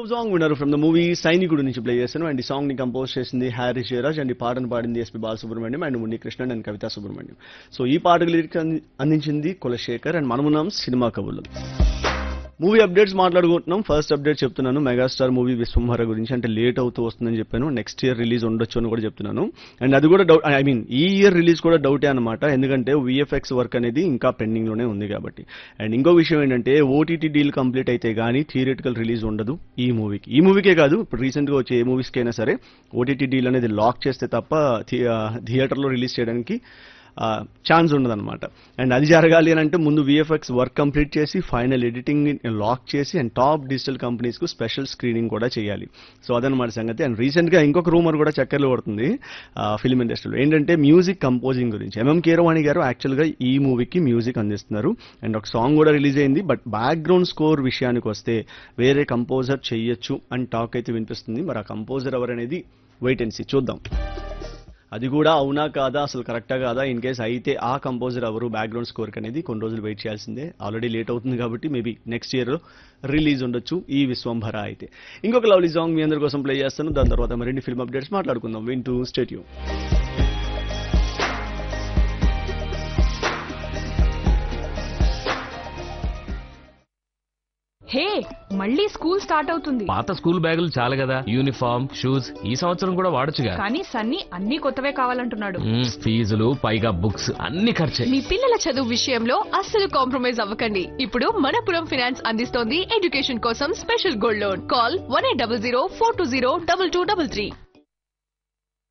super song విన్నారు from the movie Sainikudu నుంచి play చేశాను అండ్ ఈ సాంగ్ ని కంపోజ్ చేసింది హ్యారీ జయరాజ్ అండ్ ఈ పాటను పాడింది SP Balasubrahmanyam and Muni Krishnan and Kavitha Subrahmanyam so ఈ పాటకు లిరిక్ అందించింది కులశేఖర్ అండ్ మనమున్నాం సినిమా కవులు మూవీ అప్డేట్స్ మాట్లాడుకుంటున్నాం ఫస్ట్ అప్డేట్ చెప్తున్నాను మెగాస్టార్ మూవీ విశ్వంభర గురించి అంటే లేట్ అవుతూ వస్తుందని చెప్పాను నెక్స్ట్ ఇయర్ రిలీజ్ ఉండొచ్చు అని కూడా చెప్తున్నాను అండ్ అది కూడా డౌట్ ఐ మీన్ ఈ ఇయర్ రిలీజ్ కూడా డౌటే అనమాట ఎందుకంటే విఎఫ్ఎక్స్ వర్క్ అనేది ఇంకా పెండింగ్ లోనే ఉంది కాబట్టి అండ్ ఇంకో విషయం ఏంటంటే ఓటీటీ డీల్ కంప్లీట్ అయితే గానీ థియేటికల్ రిలీజ్ ఉండదు ఈ మూవీకి ఈ మూవీకే కాదు ఇప్పుడు రీసెంట్ గా వచ్చే ఏ మూవీస్కి అయినా సరే ఓటీటీ డీల్ అనేది లాక్ చేస్తే తప్ప థియేటర్లో రిలీజ్ చేయడానికి ఛాన్స్ ఉండదన్నమాట అండ్ అది జరగాలి అని అంటే ముందు విఎఫ్ఎక్స్ వర్క్ కంప్లీట్ చేసి ఫైనల్ ఎడిటింగ్ లాక్ చేసి అండ్ టాప్ డిజిటల్ కంపెనీస్ కు స్పెషల్ స్క్రీనింగ్ కూడా చేయాలి సో అదనమాట సంగతి అండ్ రీసెంట్ గా ఇంకొక రూమర్ కూడా చక్కర్లు పడుతుంది ఫిల్మ్ ఇండస్ట్రీలో ఏంటంటే మ్యూజిక్ కంపోజింగ్ గురించి ఎంఎం కీరవాణి గారు యాక్చువల్ గా ఈ మూవీకి మ్యూజిక్ అందిస్తున్నారు అండ్ ఒక సాంగ్ కూడా రిలీజ్ అయింది బట్ బ్యాక్గ్రౌండ్ స్కోర్ విషయానికి వస్తే వేరే కంపోజర్ చెయ్యొచ్చు అని టాక్ అయితే వినిపిస్తుంది మరి ఆ కంపోజర్ ఎవరనేది వెయిట్ అండ్ సీ చూద్దాం అది కూడా అవునా కాదా అసలు కరెక్టా కాదా ఇన్ కేస్ అయితే ఆ కంపోజర్ ఎవరు బ్యాక్గ్రౌండ్ స్కోర్ అనేది కొన్ని రోజులు వెయిట్ చేయాల్సిందే ఆల్రెడీ లేట్ అవుతుంది కాబట్టి మేబీ నెక్స్ట్ ఇయర్ రిలీజ్ ఉండొచ్చు ఈ విశ్వంభర అయితే ఇంకొక లవ్లీ సాంగ్ మీ అందరి కోసం ప్లే చేస్తాను దాని తర్వాత మరిన్ని ఫిల్మ్ అప్డేట్స్ మాట్లాడుకుందాం వింటూ స్టేట్యూ హే మళ్ళీ స్కూల్ స్టార్ట్ అవుతుంది పాత స్కూల్ బ్యాగులు చాలు కదా యూనిఫామ్ షూస్ ఈ సంవత్సరం కూడా వాడొచ్చుగా కానీ సన్నీ అన్ని కొత్తవే కావాలంటున్నాడు మ్మ్, ఫీజులు పైగా బుక్స్ అన్ని ఖర్చే మీ పిల్లల చదువు విషయంలో అస్సలు కాంప్రమైజ్ అవ్వకండి ఇప్పుడు మనపురం ఫైనాన్స్ అందిస్తోంది ఎడ్యుకేషన్ కోసం special gold loan call one eight double zero four two zero double two double three